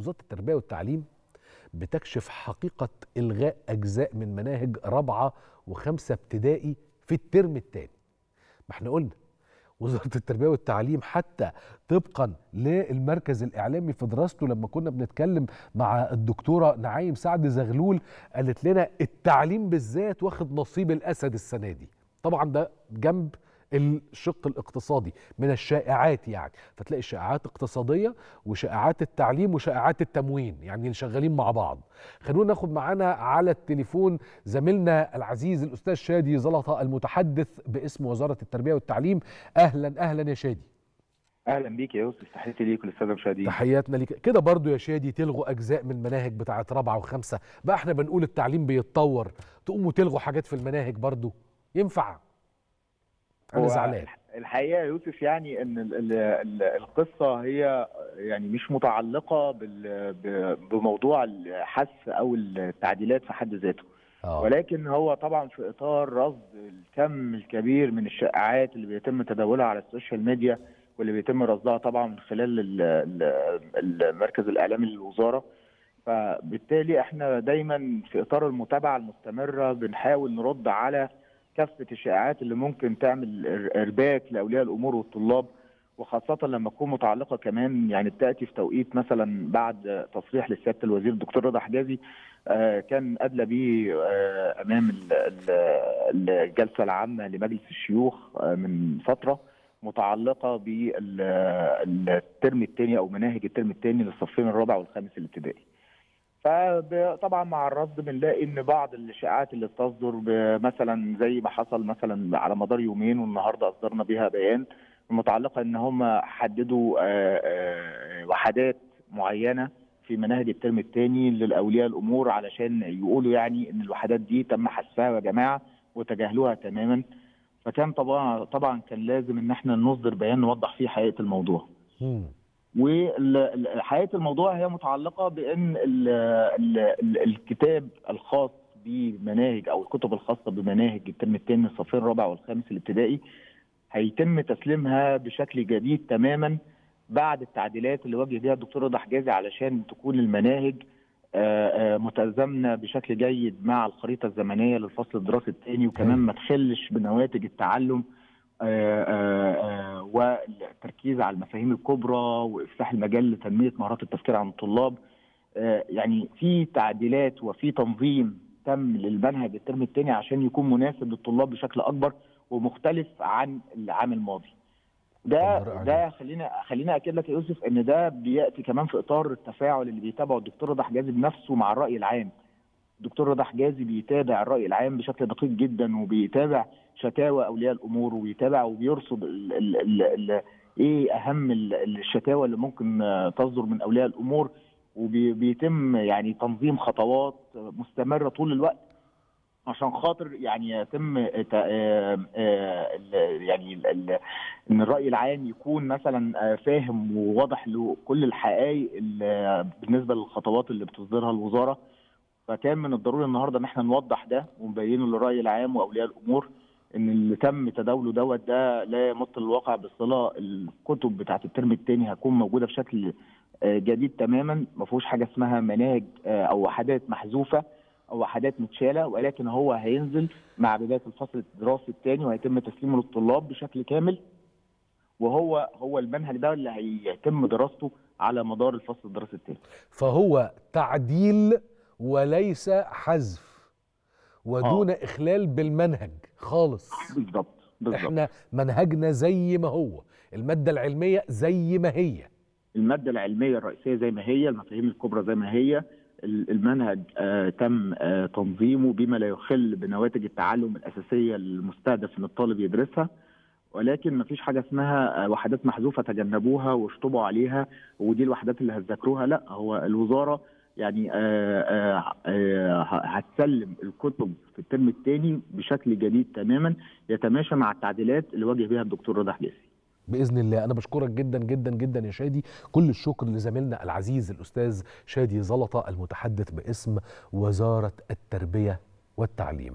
وزاره التربيه والتعليم بتكشف حقيقه الغاء اجزاء من مناهج رابعه وخمسه ابتدائي في الترم الثاني ما احنا قلنا وزاره التربيه والتعليم حتى طبقا للمركز الاعلامي في دراسته لما كنا بنتكلم مع الدكتوره نعيم سعد زغلول قالت لنا التعليم بالذات واخد نصيب الاسد السنه دي طبعا ده جنب الشق الاقتصادي من الشائعات يعني فتلاقي شائعات اقتصاديه وشائعات التعليم وشائعات التموين يعني شغالين مع بعض خلونا ناخد معانا على التليفون زميلنا العزيز الاستاذ شادي زلطه المتحدث باسم وزاره التربيه والتعليم اهلا اهلا يا شادي اهلا بيك يا يوسف تحياتي ليك وللساده المشاهدين تحياتنا ليك كده برضو يا شادي تلغوا اجزاء من المناهج بتاعه رابعه وخمسه بقى احنا بنقول التعليم بيتطور تقوموا تلغوا حاجات في المناهج برضو ينفع انا زعلان الحقيقه يا يوسف يعني ان ال ال ال القصه هي يعني مش متعلقه بموضوع الحث او التعديلات في حد ذاته أوه. ولكن هو طبعا في اطار رصد الكم الكبير من الشائعات اللي بيتم تداولها على السوشيال ميديا واللي بيتم رصدها طبعا من خلال المركز الاعلامي للوزاره فبالتالي احنا دايما في اطار المتابعه المستمره بنحاول نرد على كافه الشائعات اللي ممكن تعمل ارباك لاولياء الامور والطلاب وخاصه لما تكون متعلقه كمان يعني تاتي في توقيت مثلا بعد تصريح لسياده الوزير الدكتور رضا حجازي كان ادلى به امام الجلسه العامه لمجلس الشيوخ من فتره متعلقه بالترم الثاني او مناهج الترم الثاني للصفين الرابع والخامس الابتدائي. فطبعا مع الرصد بنلاقي ان بعض الشائعات اللي بتصدر مثلا زي ما حصل مثلا على مدار يومين والنهارده اصدرنا بها بيان متعلقه ان هم حددوا وحدات معينه في مناهج الترم الثاني للاولياء الامور علشان يقولوا يعني ان الوحدات دي تم حذفها يا جماعه وتجاهلوها تماما فكان طبعا طبعا كان لازم ان احنا نصدر بيان نوضح فيه حقيقه الموضوع. وحقيقه الموضوع هي متعلقه بان ال ال ال الكتاب الخاص بمناهج او الكتب الخاصه بمناهج الترم الثاني الصفين الرابع والخامس الابتدائي هيتم تسليمها بشكل جديد تماما بعد التعديلات اللي وجه بها الدكتور رضا حجازي علشان تكون المناهج متزامنه بشكل جيد مع الخريطه الزمنيه للفصل الدراسي الثاني وكمان ما تخلش بنواتج التعلم آآ آآ والتركيز على المفاهيم الكبرى وافتاح المجال لتنميه مهارات التفكير عند الطلاب يعني في تعديلات وفي تنظيم تم للمنهج الترم الثاني عشان يكون مناسب للطلاب بشكل اكبر ومختلف عن العام الماضي ده ده خلينا خلينا اكد لك يا يوسف ان ده بياتي كمان في اطار التفاعل اللي بيتابعه الدكتور رضا حجازي بنفسه مع الراي العام الدكتور رضا حجازي بيتابع الراي العام بشكل دقيق جدا وبيتابع شكاوى اولياء الامور وبيتابع وبيرصد ال ال ال ال ايه اهم الشكاوى اللي ممكن تصدر من اولياء الامور وبيتم يعني تنظيم خطوات مستمره طول الوقت عشان خاطر يعني يتم يعني ان الراي العام يكون مثلا فاهم وواضح له كل الحقائق بالنسبه للخطوات اللي بتصدرها الوزاره فكان من الضروري النهارده ان احنا نوضح ده ونبينه للراي العام واولياء الامور ان اللي تم تداوله دوت ده لا يمت الواقع بالصله الكتب بتاعت الترم الثاني هتكون موجوده بشكل جديد تماما ما فيهوش حاجه اسمها مناهج او وحدات محذوفه او وحدات متشاله ولكن هو هينزل مع بدايه الفصل الدراسي الثاني وهيتم تسليمه للطلاب بشكل كامل وهو هو المنهج ده اللي هيتم دراسته على مدار الفصل الدراسي الثاني فهو تعديل وليس حذف ودون أوه. اخلال بالمنهج خالص بالظبط احنا منهجنا زي ما هو الماده العلميه زي ما هي الماده العلميه الرئيسيه زي ما هي المفاهيم الكبرى زي ما هي المنهج آه تم آه تنظيمه بما لا يخل بنواتج التعلم الاساسيه المستهدف ان الطالب يدرسها ولكن ما فيش حاجه اسمها آه وحدات محذوفه تجنبوها واشطبوا عليها ودي الوحدات اللي هتذاكروها لا هو الوزاره يعني آآ آآ هتسلم الكتب في الترم الثاني بشكل جديد تماما يتماشى مع التعديلات اللي وجه بها الدكتور رضا حجازي باذن الله انا بشكرك جدا جدا جدا يا شادي كل الشكر لزميلنا العزيز الاستاذ شادي زلطه المتحدث باسم وزاره التربيه والتعليم